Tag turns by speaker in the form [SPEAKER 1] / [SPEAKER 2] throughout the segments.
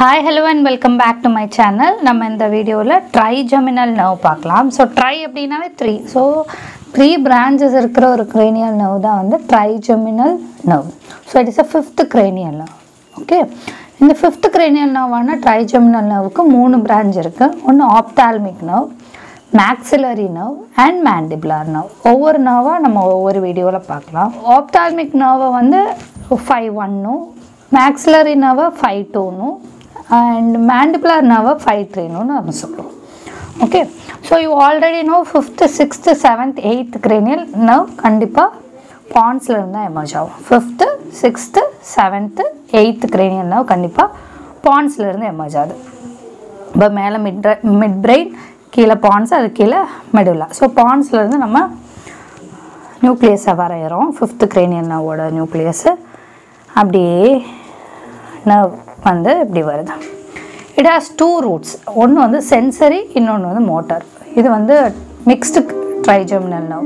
[SPEAKER 1] Hi hello and welcome back to my channel நம்ம இந்த வீடியோவில் ட்ரைஜெமினல் நர்வ் பார்க்கலாம் ஸோ ட்ரை அப்படின்னாவே த்ரீ ஸோ த்ரீ பிரான்ச்சஸ் இருக்கிற ஒரு cranial nerve தான் வந்து trigeminal nerve so it is a fifth cranial nerve okay இந்த ஃபிஃப்த் cranial nerve-ஆன ட்ரைஜெமினல் நர்வுக்கு மூணு பிரான்ச் இருக்குது ஒன்று ophthalmic nerve maxillary nerve and mandibular nerve ஒவ்வொரு நர்வாக நம்ம ஒவ்வொரு வீடியோவில் பார்க்கலாம் ஆப்தால்மிக் நர்வை வந்து ஃபைவ் ஒன்னும் மேக்ஸிலரி நர்வை ஃபைவ் டூனும் அண்ட் மேண்டிபுலார் நர்வை ஃபைவ் த்ரீனும் நம்ம சொல்லுவோம் okay so you already know fifth sixth seventh eighth cranial nerve கண்டிப்பாக பாண்ட்ஸில் இருந்தால் எமர்ஜ் ஆகும் fifth sixth seventh eighth cranial nerve கண்டிப்பாக பாண்ட்ஸில் இருந்து எமர்ஜ் ஆகுது இப்போ மேலே மிட் மிட் பிரெயின் கீழே பான்ஸ் அது கீழே மெடுலா ஸோ பான்ஸ்லேருந்து நம்ம நியூக்ளியஸை வரைகிறோம் ஃபிஃப்த்து கிரேனியல் நர்வோட நியூக்ளியஸு அப்படியே நர்வ் வந்து இப்படி வருது இட் ஹாஸ் டூ ரூட்ஸ் ஒன்று வந்து சென்சரி இன்னொன்று வந்து மோட்டார் இது வந்து mixed trigeminal nerve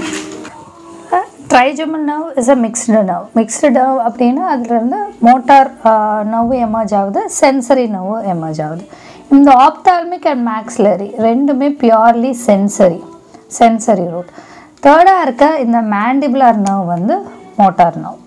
[SPEAKER 1] trigeminal nerve is a mixed nerve mixed nerve அப்படின்னா அதுலேருந்து மோட்டார் நர்வு எமர்ஜ் ஆகுது சென்சரி நர்வு எமர்ஜ் ஆகுது இந்த ஆப்தால்மிக் அண்ட் மேக்ஸ்லரி ரெண்டுமே பியூர்லி சென்சரி சென்சரி ரூட் தேர்டாக இருக்க இந்த மேண்டிபுலர் நர்வ் வந்து motor nerve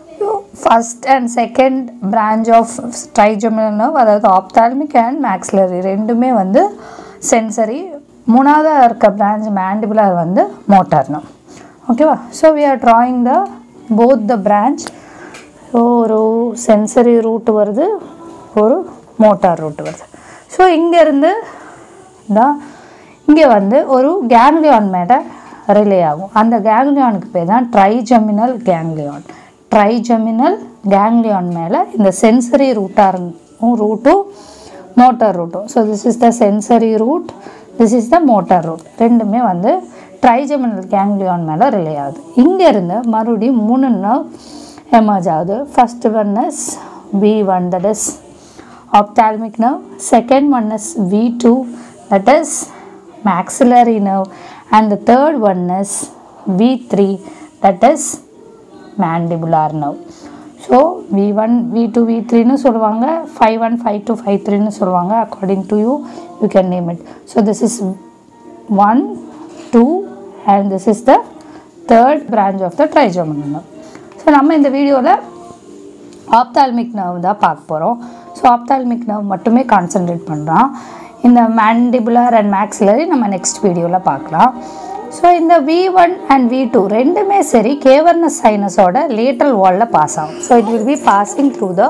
[SPEAKER 1] first and second branch of trigeminal nerve அதாவது ஆப்தால்மிக் அண்ட் மேக்ஸ்லரி ரெண்டுமே வந்து சென்சரி மூணாவதாக இருக்க பிரான்ச் மேண்டிபுலர் வந்து மோட்டார் நர்வ் ஓகேவா so we are drawing the both the branch so ஒரு சென்சரி ரூட் வருது ஒரு மோட்டார் ரூட் வருது ஸோ இங்கேருந்து தான் இங்கே வந்து ஒரு கேங்லியான் மேலே ரிலே ஆகும் அந்த கேங்லியானுக்கு பேர் தான் ட்ரைஜெமினல் கேங்லியான் ட்ரைஜெமினல் கேங்லியான் மேலே இந்த சென்சரி ரூட்டாக ரூட்டும் மோட்டார் ரூட்டும் so this is the sensory root this is the motor root ரெண்டுமே வந்து ட்ரைஜெமினல் கேங்லியான் மேலே ரிலே ஆகுது இங்கேருந்து மறுபடியும் மூணு நர்வ் எமர்ஜ் ஆகுது first one is V one that is ophthalmic nerve second one is v2 that is maxillary nerve and the third one is v3 that is mandibular nerve so V one V two V த்ரீன்னு சொல்லுவாங்க five one five two five த்ரீன்னு சொல்லுவாங்க according to you you can name it so this is one two and this is the third branch of the trigeminal nerve so நம்ம இந்த வீடியோவில் ophthalmic nerve தான் பார்க்க போகிறோம் ஸோ ஆப்தால்மிக் நர்வ் மட்டுமே கான்சென்ட்ரேட் பண்ணுறான் இந்த மேண்டிபுலர் அண்ட் மேக்ஸிலரி நம்ம நெக்ஸ்ட் வீடியோவில் பார்க்கலாம் ஸோ இந்த V one and V two ரெண்டுமே சரி கேவர்னஸ் சைனஸோட லேட்டரல் வாலில் பாஸ் ஆகும் so it will be passing through the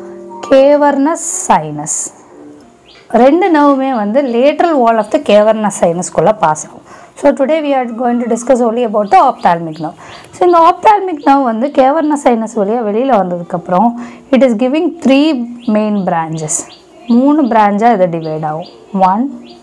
[SPEAKER 1] cavernous sinus ரெண்டு நர்வுமே வந்து lateral wall of the cavernous சைனஸ்குள்ளே பாஸ் ஆகும் so today we are going to discuss only about the ophthalmic nerve so இந்த ophthalmic nerve வந்து cavernous sinus வழியாக வெளியில் வந்ததுக்கப்புறம் it is giving three main branches மூணு பிரான்ச்சாக இது டிவைட் ஆகும் ஒன்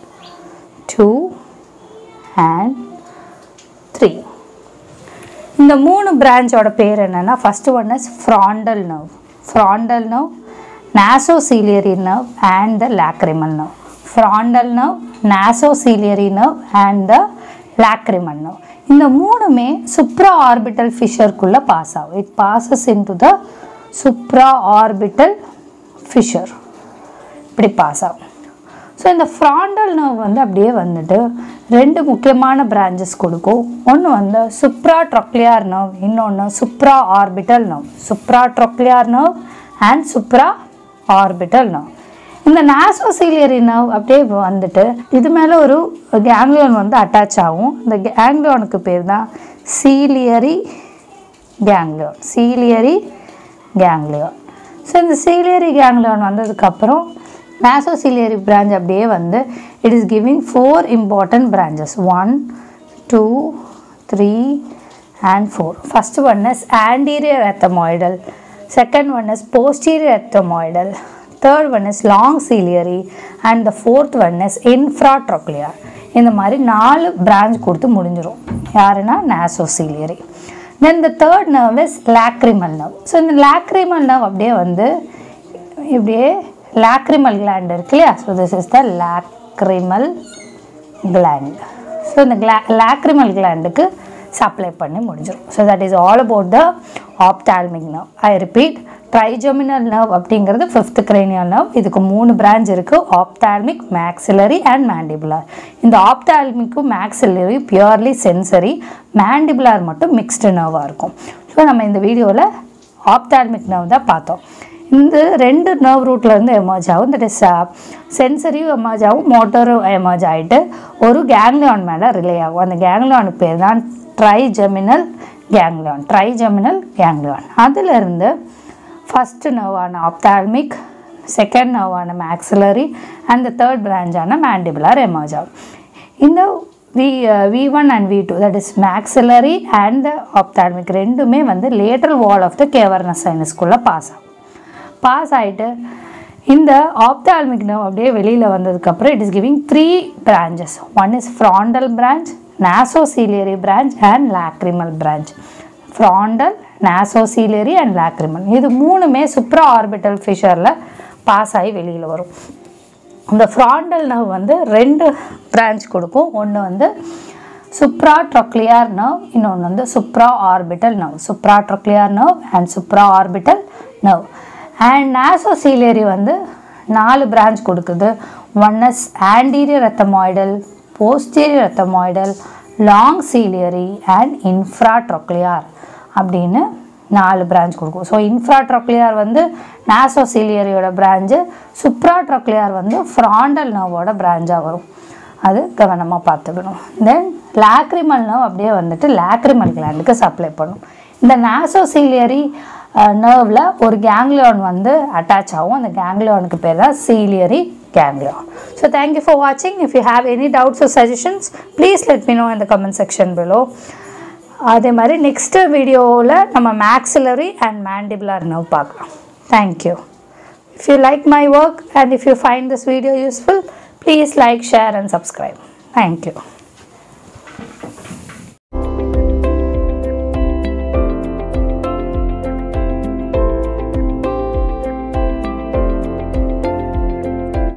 [SPEAKER 1] டூ அண்ட் த்ரீ இந்த மூணு பிரான்ச்சோட பேர் என்னென்னா first one is frontal nerve frontal nerve nasociliary nerve and the lacrimal nerve. Frontal nerve, nasociliary nerve and the lacrimal nerve. இந்த மூணுமே சுப்ரா ஆர்பிட்டல் ஃபிஷருக்குள்ளே பாஸ் ஆகும் it passes into the supra orbital fissure இப்படி pass ஆகும் so இந்த frontal nerve வந்து அப்படியே வந்துட்டு ரெண்டு முக்கியமான பிரான்ச்சஸ் கொடுக்கும் ஒன்று வந்து சுப்ரா ட்ரொக்லியார் நர்வ் இன்னொன்று supra orbital nerve supra trochlear nerve and supra orbital nerve இந்த நாசோசீலியரி நர்வ் அப்படியே வந்துட்டு இது மேலே ஒரு கேங்லியான் வந்து அட்டாச் ஆகும் இந்த கேங்லியானுக்கு பேர் தான் ciliary ganglion ciliary ganglion so இந்த சீலியரி கேங்லியான் வந்ததுக்கப்புறம் நாசோசீலியரி பிரான்ச் அப்படியே வந்து it is giving four important branches one two three and four first one is anterior ethmoidal second one is posterior ethmoidal third one is long ciliary and the fourth one is infratrochlear இந்த மாதிரி நாலு branch கொடுத்து முடிஞ்சிடும் யாருன்னா nasociliary then the third nerve is lacrimal nerve so இந்த lacrimal nerve அப்படியே வந்து இப்படியே லாக்ரிமல் கிளாண்ட் இருக்கு இல்லையா so this is the lacrimal gland so இந்த கிளா லாக்ரிமல் கிளாண்டுக்கு சப்ளை பண்ணி முடிஞ்சிடும் so that is all about the ophthalmic nerve I repeat trigeminal nerve அப்படிங்கிறது ஃபிஃப்த் கிரேனியல் நர்வ் இதுக்கு மூணு பிரான்ச் இருக்குது ஆப்டால்மிக் மேக்ஸிலரி அண்ட் மேண்டிபுலார் இந்த ஆப்டால்மிக்கும் மேக்ஸிலரி பியூர்லி சென்சரி மேண்டிபுலார் மட்டும் மிக்ஸ்டு நர்வாக இருக்கும் ஸோ நம்ம இந்த வீடியோவில் ஆப்டால்மிக் நர்வ் தான் பார்த்தோம் இந்த ரெண்டு நர்வ் ரூட்லேருந்து எமர்ஜ் ஆகும் தட் இஸ் சென்சரியும் எமர்ஜ் ஆகும் மோட்டரும் எமர்ஜ் ஆகிட்டு ஒரு கேங்லியான் மேலே ரிலே ஆகும் அந்த கேங்லியானுக்கு பேர் தான் ட்ரைஜெமினல் கேங்லியான் ட்ரைஜெமினல் கேங்லியான் அதிலிருந்து ஃபஸ்ட்டு நர்வான ஆப்தால்மிக் செகண்ட் நர்வான மேக்ஸிலரி அண்ட் தேர்ட் பிரான்ச்சான மேண்டிபுலார் எமர்ஜ் ஆகும் இந்த V V one and V two that is maxillary and ophthalmic ரெண்டுமே வந்து lateral wall of the cavernous சைனஸ்குள்ளே பாஸ் ஆகும் பாஸ் ஆகிட்டு இந்த ஆப்தால்மிக் நர்வ் அப்படியே வெளியில் வந்ததுக்கப்புறம் it is giving three branches one is frontal branch nasociliary branch and lacrimal branch frontal nasociliary and lacrimal இது மூணுமே சுப்ரா ஆர்பிட்டல் ஃபிஷரில் பாஸ் ஆகி வெளியில் வரும் இந்த ஃப்ராண்டல் நர்வ் வந்து ரெண்டு பிரான்ச் கொடுக்கும் ஒன்று வந்து சுப்ரா ட்ரொக்லியார் நர்வ் இன்னொன்று வந்து supra orbital nerve supra trochlear nerve and supra orbital nerve and nasociliary வந்து நாலு பிரான்ச் கொடுக்குது one is anterior ethmoidal posterior ethmoidal long ciliary and infratrochlear அப்படின்னு நாலு பிரான்ச் கொடுக்கும் ஸோ இன்ஃப்ராட்ரொக்லியார் வந்து நாசோசீலியரியோட பிரான்ச்சு சுப்ராட்ரொக்லியார் வந்து ஃப்ராண்டல் நர்வோட பிரான்ச்சாக வரும் அது கவனமாக பார்த்துக்கணும் தென் லாக்ரிமல் நர்வ் அப்படியே வந்துட்டு லாக்ரிமல் கிளாண்டுக்கு சப்ளை பண்ணும் இந்த நாசோசீலியரி நர்வில் ஒரு கேங்லியான் வந்து அட்டாச் ஆகும் அந்த கேங்லியானுக்கு பேர் தான் ciliary ganglion. So thank you for watching. If you have any doubts or suggestions, please let me know in the comment section below. அதே மாதிரி நெக்ஸ்ட் வீடியோவில் நம்ம மேக்ஸிலரி அண்ட் மேண்டிபுலர் நர்வ் பார்க்கலாம் thank you if you like my work and if you find this video useful please like share and subscribe thank you